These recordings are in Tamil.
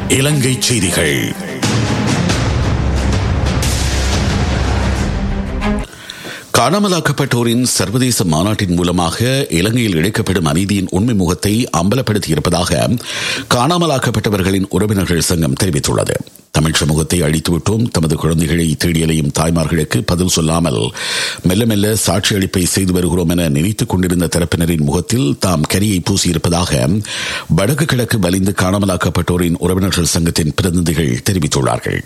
இலங்கை செய்திகள் காணாமலாக்கப்பட்டோரின் சர்வதேச மாநாட்டின் மூலமாக இலங்கையில் இழைக்கப்படும் அநீதியின் உண்மை முகத்தை அம்பலப்படுத்தியிருப்பதாக காணாமலாக்கப்பட்டவர்களின் உறவினர்கள் சங்கம் தெரிவித்துள்ளது தமிழ் சமூகத்தை அழித்துவிட்டோம் தமது குழந்தைகளை தேடியலையும் தாய்மார்களுக்கு பதில் சொல்லாமல் மெல்ல மெல்ல சாட்சி அளிப்பை செய்து வருகிறோம் என நினைத்துக் கொண்டிருந்த தரப்பினரின் முகத்தில் தாம் கரியை பூசியிருப்பதாக வடக்கு கிழக்கு வலிந்து காணாமலாக்கப்பட்டோரின் உறவினர்கள் சங்கத்தின் பிரதிநிதிகள் தெரிவித்துள்ளார்கள்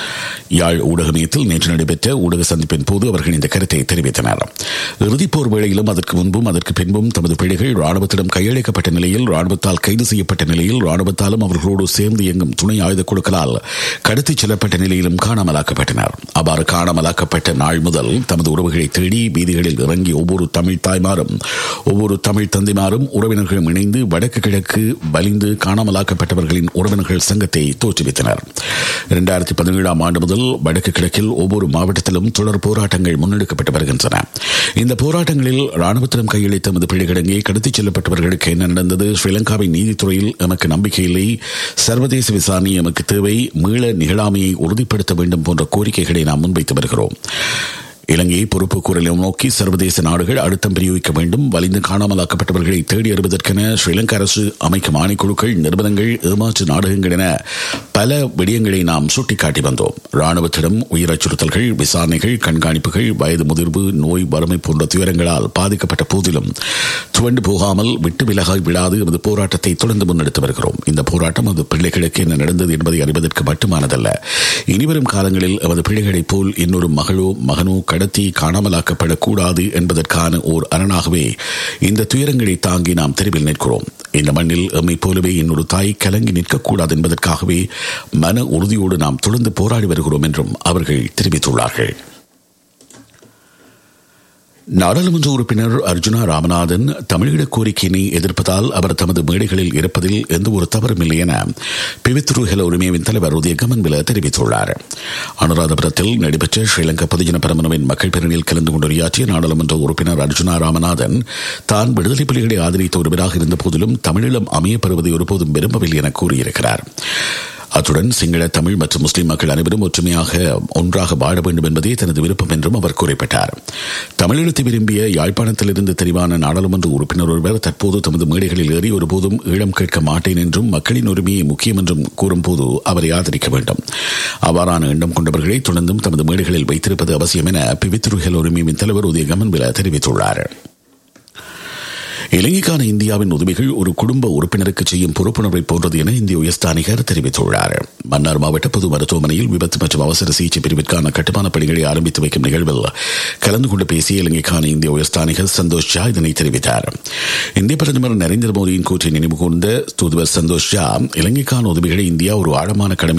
யாழ் ஊடக மையத்தில் நேற்று நடைபெற்ற ஊடக சந்திப்பின் போது அவர்கள் இந்த கருத்தை தெரிவித்தனர் இறுதிப்போர் வேளையிலும் அதற்கு முன்பும் அதற்கு பின்பும் தமது பிள்ளைகள் ராணுவத்திடம் கையளிக்கப்பட்ட நிலையில் ராணுவத்தால் கைது செய்யப்பட்ட நிலையில் ராணுவத்தாலும் அவர்களோடு சேர்ந்து இயங்கும் துணை ஆயுத குழுக்களால் கடத்திச் செல்லப்பட்ட நிலையிலும் காணாமலாக்கப்பட்டனர் அவ்வாறு காணாமலாக்கப்பட்ட நாள் முதல் தமது உறவுகளை தேடி வீதிகளில் இறங்கி ஒவ்வொரு தமிழ் தாய்மாரும் ஒவ்வொரு தமிழ் தந்தைமாரும் உறவினர்களும் இணைந்து வடக்கு கிழக்கு வலிந்து காணாமலாக்கப்பட்டவர்களின் உறவினர்கள் சங்கத்தை தோற்றுவித்தனர் இரண்டாயிரத்தி பதினேழாம் ஆண்டு முதல் வடக்கு கிழக்கில் ஒவ்வொரு மாவட்டத்திலும் தொடர் போராட்டங்கள் முன்னெடுக்கப்பட்டு வருகின்றன இந்த போராட்டங்களில் ராணுவத்திடம் கையளித்த தமது பிள்ளைகளங்கே கடத்திச் செல்லப்பட்டவர்களுக்கு என்ன நடந்தது ஸ்ரீலங்காவின் நீதித்துறையில் எமக்கு நம்பிக்கை இல்லை சர்வதேச விசாரணை எமக்கு தேவை மீள நிகழாமையை உறுதிப்படுத்த வேண்டும் போன்ற கோரிக்கைகளை நாம் முன்வைத்து வருகிறோம் இலங்கையை பொறுப்பு கூறலை நோக்கி சர்வதேச நாடுகள் அழுத்தம் பிரயோகிக்க வேண்டும் வலிந்து காணாமலாக்கப்பட்டவர்களை தேடி அறிவதற்கென ஸ்ரீலங்கா அரசு அமைக்கும் ஆணைக்குழுக்கள் நிறுவனங்கள் ஏமாற்று நாடகங்கள் என பல விடயங்களை நாம் சுட்டிக்காட்டி வந்தோம் ராணுவத்திடம் உயிர் அச்சுறுத்தல்கள் விசாரணைகள் கண்காணிப்புகள் வயது முதிர்வு நோய் வறுமை போன்ற துயரங்களால் பாதிக்கப்பட்ட போதிலும் துவண்டு போகாமல் விட்டு விலகாய் விடாது எமது போராட்டத்தை தொடர்ந்து முன்னெடுத்து வருகிறோம் இந்த போராட்டம் அது பிள்ளைகளுக்கு என்ன நடந்தது என்பதை அறிவதற்கு மட்டுமானதல்ல இனிவரும் காலங்களில் எமது பிள்ளைகளைப் போல் இன்னொரு மகளோ மகனோ கடத்தி காணாமலாக்கப்படக்கூடாது என்பதற்கான ஓர் அரணாகவே இந்த துயரங்களை தாங்கி நாம் தெருவில் நிற்கிறோம் இந்த மண்ணில் எம்மை போலவே இன்னொரு தாய் கலங்கி நிற்கக்கூடாது என்பதற்காகவே மன உறுதியோடு நாம் தொடர்ந்து போராடி வருகிறோம் என்றும் அவர்கள் தெரிவித்துள்ளார்கள் நாடாளுமன்ற உறுப்பினர் அர்ஜுனா ராமநாதன் தமிழீழ கோரிக்கையினை எதிர்ப்பதால் அவர் தமது மேடைகளில் இருப்பதில் எந்த ஒரு தவறும் இல்லை என பிவித்துரு ஹெல உரிமையின் தலைவர் உதய கமன்பில தெரிவித்துள்ளார் அனுராதபுரத்தில் நடைபெற்ற ஸ்ரீலங்கா பொதுஜன பரமனவின் மக்கள் பேரணியில் கலந்து கொண்டுரையாற்றிய நாடாளுமன்ற உறுப்பினர் அர்ஜுனா ராமநாதன் தான் விடுதலை புலிகளை ஆதரித்த ஒருவராக இருந்த போதிலும் தமிழீழம் அமையப்பெறுவதை ஒருபோதும் விரும்பவில்லை என கூறியிருக்கிறார் அத்துடன் சிங்கள தமிழ் மற்றும் முஸ்லிம் மக்கள் அனைவரும் ஒற்றுமையாக ஒன்றாக வாழ வேண்டும் என்பதே தனது விருப்பம் என்றும் அவர் குறிப்பிட்டார் தமிழீழத்தை விரும்பிய யாழ்ப்பாணத்திலிருந்து தெரிவான நாடாளுமன்ற உறுப்பினர் ஒருவர் தற்போது தமது மேடைகளில் ஏறி ஒருபோதும் ஈழம் கேட்க மாட்டேன் என்றும் மக்களின் உரிமையை முக்கியம் என்றும் கூறும்போது அவரை ஆதரிக்க வேண்டும் அவ்வாறான எண்ணம் கொண்டவர்களை தொடர்ந்தும் தமது மேடைகளில் வைத்திருப்பது அவசியம் என பிவித்துருகல் உரிமையின் தலைவர் உதய கமன்வில தெரிவித்துள்ளார் இலங்கைக்கான இந்தியாவின் உதவிகள் ஒரு குடும்ப உறுப்பினருக்கு செய்யும் பொறுப்புணர்வை போன்றது என இந்திய உயர்ஸ்தானிகர் தெரிவித்துள்ளார் மன்னார் மாவட்ட பொது மருத்துவமனையில் விபத்து மற்றும் அவசர சிகிச்சை பிரிவிற்கான கட்டுமான பணிகளை ஆரம்பித்து வைக்கும் நிகழ்வில் கலந்து கொண்டு பேசிய இலங்கைக்கான இந்திய உயர்ஸ்தானிகர் சந்தோஷ் ஜா இதனை தெரிவித்தார் இந்திய பிரதமர் நரேந்திர மோடியின் கூற்றை நினைவு கூர்ந்த தூதுவர் சந்தோஷ் ஜா இலங்கைக்கான உதவிகளை இந்தியா ஒரு ஆழமான கடமை